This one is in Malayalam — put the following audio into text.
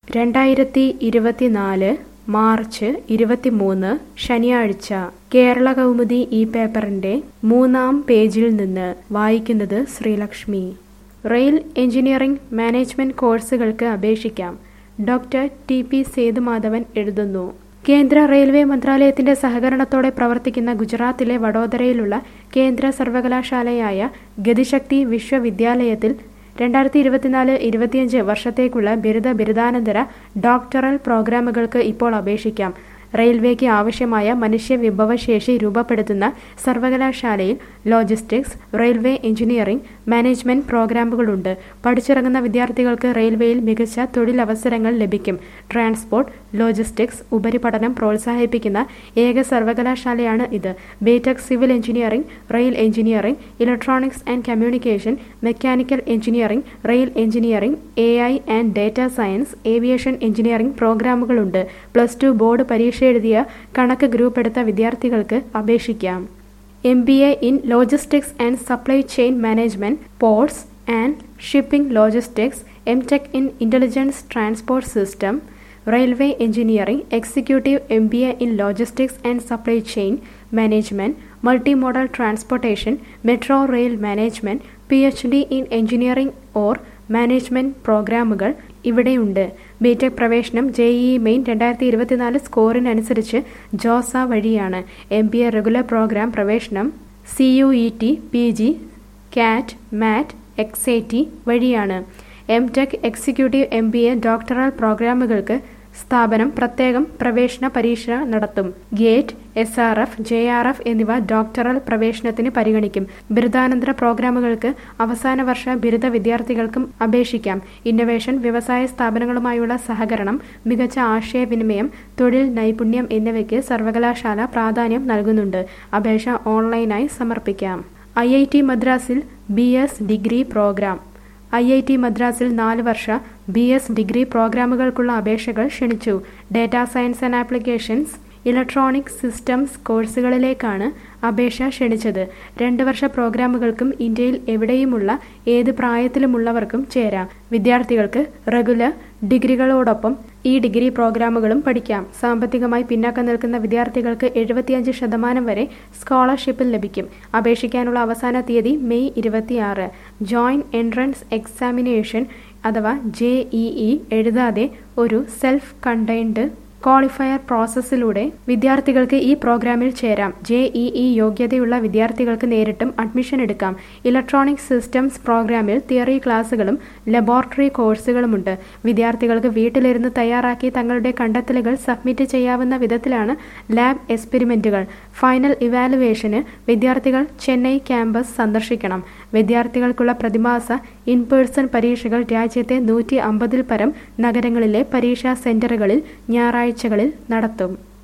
രണ്ടായിരത്തി ഇരുപത്തിനാല് മാർച്ച് ഇരുപത്തിമൂന്ന് ശനിയാഴ്ച കേരള കൗമുദി ഈ പേപ്പറിന്റെ മൂന്നാം പേജിൽ നിന്ന് വായിക്കുന്നത് ശ്രീലക്ഷ്മി റെയിൽ എഞ്ചിനീയറിംഗ് മാനേജ്മെന്റ് കോഴ്സുകൾക്ക് അപേക്ഷിക്കാം ഡോക്ടർ ടി പി സേതുമാധവൻ എഴുതുന്നു കേന്ദ്ര റെയിൽവേ മന്ത്രാലയത്തിന്റെ സഹകരണത്തോടെ പ്രവർത്തിക്കുന്ന ഗുജറാത്തിലെ വഡോദരയിലുള്ള കേന്ദ്ര സർവകലാശാലയായ ഗതിശക്തി വിശ്വവിദ്യാലയത്തിൽ രണ്ടായിരത്തി ഇരുപത്തിനാല് ഇരുപത്തിയഞ്ച് വർഷത്തേക്കുള്ള ബിരുദ ബിരുദാനന്തര ഡോക്ടറൽ പ്രോഗ്രാമുകൾക്ക് ഇപ്പോൾ അപേക്ഷിക്കാം റെയിൽവേക്ക് ആവശ്യമായ മനുഷ്യ വിഭവശേഷി രൂപപ്പെടുത്തുന്ന സർവകലാശാലയിൽ ലോജിസ്റ്റിക്സ് റെയിൽവേ എഞ്ചിനീയറിംഗ് മാനേജ്മെന്റ് പ്രോഗ്രാമുകളുണ്ട് പഠിച്ചിറങ്ങുന്ന വിദ്യാർത്ഥികൾക്ക് റെയിൽവേയിൽ മികച്ച തൊഴിലവസരങ്ങൾ ലഭിക്കും ട്രാൻസ്പോർട്ട് ലോജിസ്റ്റിക്സ് ഉപരിപഠനം പ്രോത്സാഹിപ്പിക്കുന്ന ഏക സർവകലാശാലയാണ് ഇത് B Tech civil engineering rail engineering electronics and communication mechanical engineering rail engineering A I and data science aviation engineering പ്രോഗ്രാമുകളുണ്ട് പ്ലസ് ടു ബോർഡ് പരീക്ഷ എഴുതിയ കണക്ക് ഗ്രൂപ്പ് എടുത്ത വിദ്യാർത്ഥികൾക്ക് അപേക്ഷിക്കാം M B A in logistics and supply chain management ports and shipping logistics M tech in intelligence transport system railway engineering executive M B A in logistics and supply chain management multi modal transportation metro rail management P H D in engineering or management പ്രോഗ്രാമുകൾ ഇവിടെയുണ്ട് ബിടെക് പ്രവേശനം ജെഇഇ മെയിൻ രണ്ടായിരത്തി ഇരുപത്തിനാല് സ്കോറിനനുസരിച്ച് ജോസ വഴിയാണ് M B A regular programme പ്രവേശനം C U E T P G CAT MAT X A T വഴിയാണ് M tech executive M B A doctoral പ്രോഗ്രാമുകൾക്ക് സ്ഥാപനം പ്രത്യേകം പ്രവേശന പരീക്ഷ നടത്തും GATE S R F J R F എന്നിവ ഡോക്ടറൽ പ്രവേശനത്തിന് പരിഗണിക്കും ബിരുദാനന്തര പ്രോഗ്രാമുകൾക്ക് അവസാന വർഷ ബിരുദ വിദ്യാർത്ഥികൾക്കും അപേക്ഷിക്കാം ഇന്നൊവേഷൻ വ്യവസായ സ്ഥാപനങ്ങളുമായുള്ള സഹകരണം മികച്ച ആശയവിനിമയം തൊഴിൽ നൈപുണ്യം എന്നിവയ്ക്ക് സർവകലാശാല പ്രാധാന്യം നൽകുന്നുണ്ട് അപേക്ഷ ഓൺലൈനായി സമർപ്പിക്കാം I I T Madras B S degree programme I I T Madras നാല് വർഷ ബി എസ് ഡിഗ്രി പ്രോഗ്രാമുകൾക്കുള്ള അപേക്ഷകൾ ക്ഷണിച്ചു data science and applications electronic systems കോഴ്സുകളിലേക്കാണ് അപേക്ഷ ക്ഷണിച്ചത് രണ്ട് വർഷ പ്രോഗ്രാമുകൾക്കും ഇന്ത്യയിൽ എവിടെയുമുള്ള ഏത് പ്രായത്തിലുമുള്ളവർക്കും ചേരാം വിദ്യാർത്ഥികൾക്ക് റെഗുലർ ഡിഗ്രികളോടൊപ്പം ഈ ഡിഗ്രി പ്രോഗ്രാമുകളും പഠിക്കാം സാമ്പത്തികമായി പിന്നാക്കം നിൽക്കുന്ന വിദ്യാർത്ഥികൾക്ക് എഴുപത്തിയഞ്ച് ശതമാനം വരെ സ്കോളർഷിപ്പ് ലഭിക്കും അപേക്ഷിക്കാനുള്ള അവസാന തീയതി മെയ് ഇരുപത്തിയാറ് ജോയിന്റ് എൻട്രൻസ് എക്സാമിനേഷൻ അഥവാ ജെ എഴുതാതെ ഒരു സെൽഫ് കണ്ടെയ്ൻഡ് ക്വാളിഫയർ പ്രോസസ്സിലൂടെ വിദ്യാർത്ഥികൾക്ക് ഈ പ്രോഗ്രാമിൽ ചേരാം ജെ ഇ ഇ യോഗ്യതയുള്ള വിദ്യാർത്ഥികൾക്ക് നേരിട്ടും അഡ്മിഷൻ എടുക്കാം ഇലക്ട്രോണിക് സിസ്റ്റംസ് പ്രോഗ്രാമിൽ തിയറി ക്ലാസുകളും ലബോറട്ടറി കോഴ്സുകളുമുണ്ട് വിദ്യാർത്ഥികൾക്ക് വീട്ടിലിരുന്ന് തയ്യാറാക്കി തങ്ങളുടെ കണ്ടെത്തലുകൾ സബ്മിറ്റ് ചെയ്യാവുന്ന വിധത്തിലാണ് ലാബ് എക്സ്പെരിമെന്റുകൾ ഫൈനൽ ഇവാലുവേഷന് വിദ്യാർത്ഥികൾ ചെന്നൈ ക്യാമ്പസ് സന്ദർശിക്കണം വിദ്യാർത്ഥികൾക്കുള്ള പ്രതിമാസ ഇൻ പേഴ്സൺ പരീക്ഷകൾ രാജ്യത്തെ നൂറ്റി അമ്പതിൽ പരം നഗരങ്ങളിലെ പരീക്ഷാ സെന്ററുകളിൽ ഞായറാഴ്ചകളിൽ നടത്തും